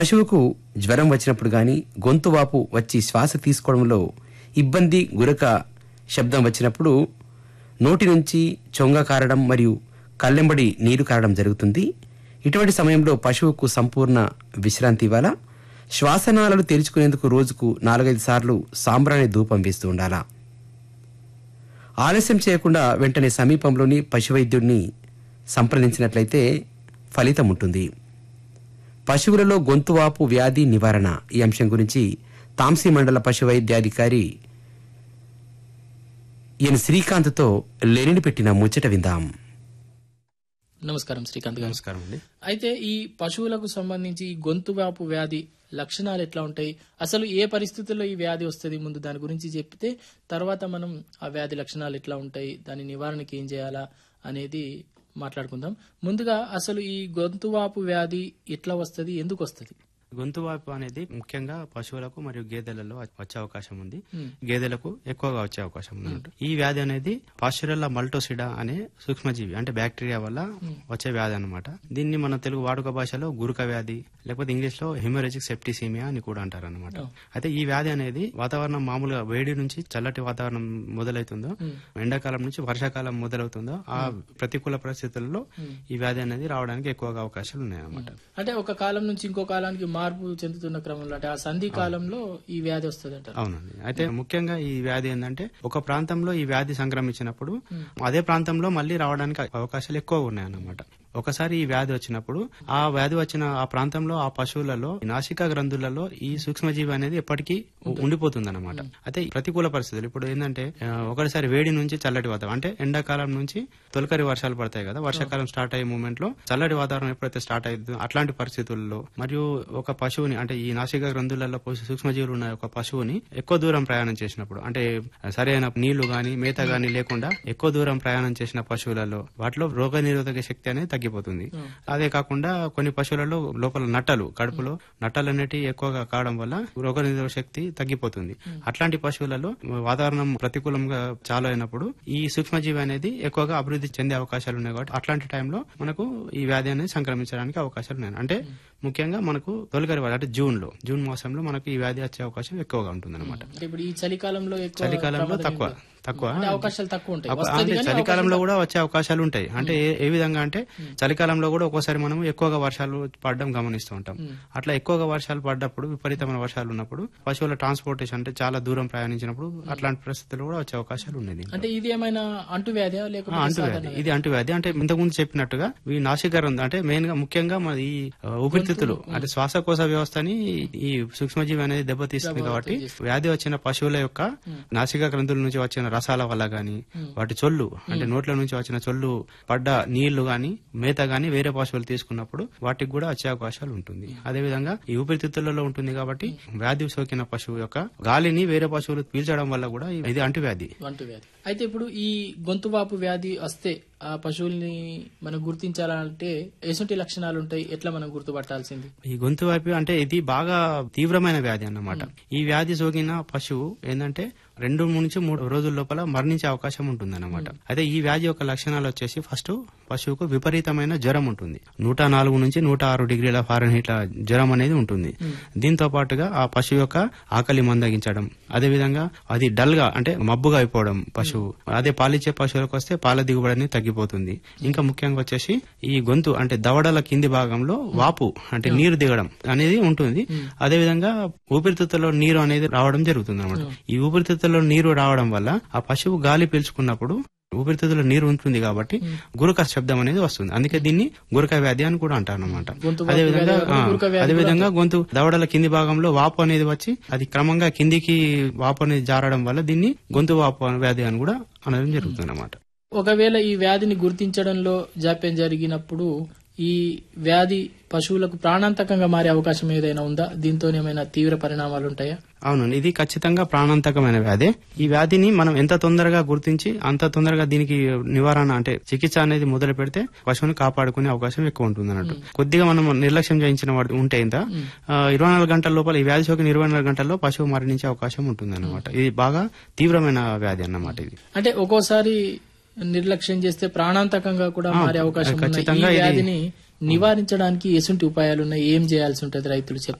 పశువుకు జ్వరం వచ్చినప్పుడు గాని గొంతు వాపు వచ్చి శ్వాస తీసుకోవడంలో ఇబ్బంది గురక శబ్దం వచ్చినప్పుడు నోటి నుంచి చొంగ కారడం మరియు కళ్ళెంబడి నీరు కారడం జరుగుతుంది ఇటువంటి సమయంలో పశువుకు సంపూర్ణ విశ్రాంతి ఇవ్వాలా శ్వాసనాళాలు తెరుచుకునేందుకు రోజుకు నాలుగైదు సార్లు సాంబ్రాణి ధూపం వేస్తూ ఉండాలా ఆలస్యం చేయకుండా వెంటనే సమీపంలోని పశువైద్యుడిని సంప్రదించినట్లయితే ఫలితం ఉంటుంది పశువులలో గొంతువాపు వ్యాధి నివారణ ఈ అంశం గురించి తాంసీ మండల పశు వైద్యాధికారి ఎన్ శ్రీకాంత్తో లెనిని పెట్టిన ముచ్చట విందాం నమస్కారం శ్రీకాంత్ గారు నమస్కారం అండి అయితే ఈ పశువులకు సంబంధించి ఈ గొంతు వాపు వ్యాధి లక్షణాలు ఎట్లా ఉంటాయి అసలు ఏ పరిస్థితుల్లో ఈ వ్యాధి వస్తుంది ముందు దాని గురించి చెప్తే తర్వాత మనం ఆ వ్యాధి లక్షణాలు ఎట్లా ఉంటాయి దాని నివారణకి ఏం చేయాలా అనేది మాట్లాడుకుందాం ముందుగా అసలు ఈ గొంతు వాపు వ్యాధి ఎట్లా వస్తుంది ఎందుకు వస్తుంది గొంతు వాపు అనేది ముఖ్యంగా పశువులకు మరియు గేదెలలో వచ్చే అవకాశం ఉంది గేదెలకు ఎక్కువగా వచ్చే అవకాశం ఉంది అన్నట్టు. ఈ వ్యాధి అనేది పాస్చురల్లా మల్టోసిడా అనే సూక్ష్మజీవి అంటే బ్యాక్టీరియా వల్ల వచ్చే వ్యాధి అన్నమాట దీన్ని మన తెలుగు వాడుక భాషలో గురుక వ్యాధి లేకపోతే ఇంగ్లీష్ లో హిమోరేజిక్ సెప్టిసీమియా అని కూడా అంటారు అనమాట అయితే ఈ వ్యాధి అనేది వాతావరణం మామూలుగా వేడి నుంచి చల్లటి వాతావరణం మొదలవుతుందో ఎండాకాలం నుంచి వర్షాకాలం మొదలవుతుందో ఆ ప్రతికూల పరిస్థితుల్లో ఈ వ్యాధి అనేది రావడానికి ఎక్కువగా అవకాశాలు ఉన్నాయి అన్నమాట అంటే ఒక కాలం నుంచి ఇంకో కాలానికి మార్పు చెందుతున్న క్రమంలో అంటే ఆ సంధి కాలంలో ఈ వ్యాధి వస్తుంది అంటారు అవునండి అయితే ముఖ్యంగా ఈ వ్యాధి ఏంటంటే ఒక ప్రాంతంలో ఈ వ్యాధి సంక్రమించినప్పుడు అదే ప్రాంతంలో మళ్ళీ రావడానికి అవకాశాలు ఎక్కువ ఉన్నాయన్నమాట ఒకసారి ఈ వ్యాధి వచ్చినప్పుడు ఆ వ్యాధి వచ్చిన ఆ ప్రాంతంలో ఆ పశువులలో ఈ నాసికా గ్రంథులలో ఈ సూక్ష్మజీవి అనేది ఎప్పటికీ ఉండిపోతుంది అనమాట అయితే ఈ ప్రతికూల పరిస్థితులు ఇప్పుడు ఏంటంటే ఆ, ఒకటిసారి వేడి నుంచి చల్లటి వాతావరణం అంటే ఎండాకాలం నుంచి తొలకరి వర్షాలు పడతాయి కదా వర్షాకాలం స్టార్ట్ అయ్యే మూమెంట్ లో చల్లటి వాతావరణం ఎప్పుడైతే స్టార్ట్ అవుతుందో అట్లాంటి పరిస్థితుల్లో మరియు ఒక పశువుని అంటే ఈ నాసికా గ్రంథులలో పోసే సూక్ష్మజీవులు ఉన్న ఒక పశువుని ఎక్కువ దూరం ప్రయాణం చేసినప్పుడు అంటే సరైన నీళ్లు గాని మేత గాని లేకుండా ఎక్కువ దూరం ప్రయాణం చేసిన పశువులలో వాటిలో రోగ నిరోధక శక్తి అనేది తగ్గిపోతుంది అదే కాకుండా కొన్ని పశువులలో లోపల నట్టలు కడుపులో నట్టలు అనేటివి ఎక్కువగా కావడం వల్ల రోగ నిరోధక శక్తి తగ్గిపోతుంది అట్లాంటి పశువులలో వాతావరణం ప్రతికూలంగా చాలా అయినప్పుడు ఈ సూక్ష్మజీవి అనేది ఎక్కువగా అభివృద్ధి చెందే అవకాశాలు ఉన్నాయి కాబట్టి అట్లాంటి టైంలో మనకు ఈ వ్యాధి అనేది సంక్రమించడానికి అవకాశాలు ఉన్నాయి అంటే ముఖ్యంగా మనకు తొలకరి వాడు అంటే జూన్ లో జూన్ మాసంలో మనకు ఈ వ్యాధి వచ్చే అవకాశం ఎక్కువగా ఉంటుంది అనమాట అంటే ఇప్పుడు ఈ చలికాలంలో ఎక్కువ చలికాలంలో ప్రమాదం తక్కువ ఏంటి? తక్కువ అంటే అవకాశాలు తక్కువ ఉంటాయి అప్పుడు వస్తది అంటే కానీ చలికాలంలో కూడా వచ్చే అవకాశాలు ఉంటాయి అంటే ఏ- ఏ విధంగా అంటే చలికాలంలో కూడా ఒక్కోసారి మనం ఎక్కువగా వర్షాలు పడడం గమనిస్తూ ఉంటాం అట్లా ఎక్కువగా వర్షాలు పడ్డప్పుడు విపరీతమైన వర్షాలు ఉన్నప్పుడు పశువుల ట్రాన్స్పోర్టేషన్ అంటే చాలా దూరం ప్రయాణించినప్పుడు అట్లాంటి పరిస్థితులు కూడా వచ్చే అవకాశాలు ఉన్నాయి అంటే ఇది ఏమైనా అంటువ్యాధి ఆ, లేకపోతే అంటువ్యాధి ఇది అంటువ్యాధి అంటే ఇంతకుముందు చెప్పినట్టుగా ఈ నాసికరం అంటే మెయిన్ గా ముఖ్యంగా మన ఈ ఆ, ఊపిరితిత్తులు అంటే శ్వాసకోశ వ్యవస్థని ఈ సూక్ష్మజీవి అనేది దెబ్బతీస్తుంది కాబట్టి వ్యాధి వచ్చిన పశువుల యొక్క నాసికా గ్రంథుల నుంచి వచ్చిన రసాల వల్ల గాని వాటి చొల్లు అంటే నోట్ల నుంచి వచ్చిన చొల్లు పడ్డ నీళ్లు గాని మేత గాని వేరే పశువులు తీసుకున్నప్పుడు వాటికి కూడా వచ్చే అవకాశాలు ఉంటుంది అదే విధంగా ఈ ఊపిరితిత్తులలో ఉంటుంది కాబట్టి వ్యాధి సోకిన పశువు యొక్క గాలిని వేరే పశువులు పీల్చడం వల్ల కూడా ఇది అంటువ్యాధి అంటువ్యాధి అయితే ఇప్పుడు ఈ గొంతువాపు వ్యాధి వస్తే ఆ పశువుల్ని మనం గుర్తించాలంటే ఎటువంటి లక్షణాలు ఉంటాయి ఎట్లా మనం గుర్తుపట్టాల్సింది ఈ గొంతు వైపు అంటే ఇది బాగా తీవ్రమైన వ్యాధి అన్నమాట ఈ వ్యాధి సోకిన పశువు ఏంటంటే రెండు నుంచి మూడు రోజుల లోపల మరణించే అవకాశం ఉంటుంది అన్నమాట అయితే ఈ వ్యాధి యొక్క లక్షణాలు వచ్చేసి ఫస్ట్ పశువుకు విపరీతమైన జ్వరం ఉంటుంది నూట నాలుగు నుంచి నూట ఆరు డిగ్రీల ఫారెన్హీట్ల జ్వరం అనేది ఉంటుంది దీంతో పాటుగా ఆ పశువు యొక్క ఆకలి మందగించడం అదే విధంగా అది డల్ గా అంటే మబ్బుగా అయిపోవడం పశువు అదే పాలిచ్చే పశువులకు వస్తే పాల దిగుబడి అనేది తగ్గిపోతుంది ఇంకా ముఖ్యంగా వచ్చేసి ఈ గొంతు అంటే దవడల కింది భాగంలో వాపు అంటే నీరు దిగడం అనేది ఉంటుంది అదే విధంగా ఊపిరితిత్తుల్లో నీరు అనేది రావడం జరుగుతుంది అనమాట ఈ ఊపిరితిత్తుల్లో నీరు రావడం వల్ల ఆ పశువు గాలి పీల్చుకున్నప్పుడు ఊపిరితిత్తుల్లో నీరు ఉంటుంది కాబట్టి గురక శబ్దం అనేది వస్తుంది అందుకే దీన్ని గురక వ్యాధి అని కూడా అంటారు అనమాట గొంతు అదే విధంగా వ్యాధి కాకుండా గురక వ్యాధి అదే విధంగా గొంతు దవడల కింది భాగంలో వాపు అనేది వచ్చి అది క్రమంగా కిందికి వాపు అనేది జారడం వల్ల దీన్ని గొంతు వాపు వ్యాధి అని కూడా అనడం జరుగుతుంది అనమాట ఒకవేళ ఈ వ్యాధిని గుర్తించడంలో జాప్యం జరిగినప్పుడు ఈ వ్యాధి పశువులకు ప్రాణాంతకంగా మారే అవకాశం ఏదైనా ఉందా దీంతో ఏమైనా తీవ్ర పరిణామాలు ఉంటాయా అవునండి ఇది ఖచ్చితంగా ప్రాణాంతకమైన వ్యాధి ఈ వ్యాధిని మనం ఎంత తొందరగా గుర్తించి అంత తొందరగా దీనికి నివారణ అంటే చికిత్స అనేది మొదలు పెడితే పశువుని కాపాడుకునే అవకాశం ఎక్కువ ఉంటుంది అన్నట్టు కొద్దిగా మనం నిర్లక్ష్యం చేయించిన వాడు ఉంటే ఇంత ఆ, ఇరవై నాలుగు గంటల లోపల ఈ వ్యాధి సోకిన ఇరవై నాలుగు గంటల్లో పశువు మరణించే అవకాశం ఉంటుంది అన్నమాట ఇది బాగా తీవ్రమైన వ్యాధి అన్నమాట ఇది అంటే ఒక్కోసారి నిర్లక్ష్యం చేస్తే ప్రాణాంతకంగా కూడా మారే అవకాశం ఉన్న ఈ ఖచ్చితంగా ఇది- వ్యాధిని నివారించడానికి ఎసుంటి ఉపాయాలు ఉన్నాయి ఏం చేయాల్సి ఉంటుంది రైతులు చెప్తారు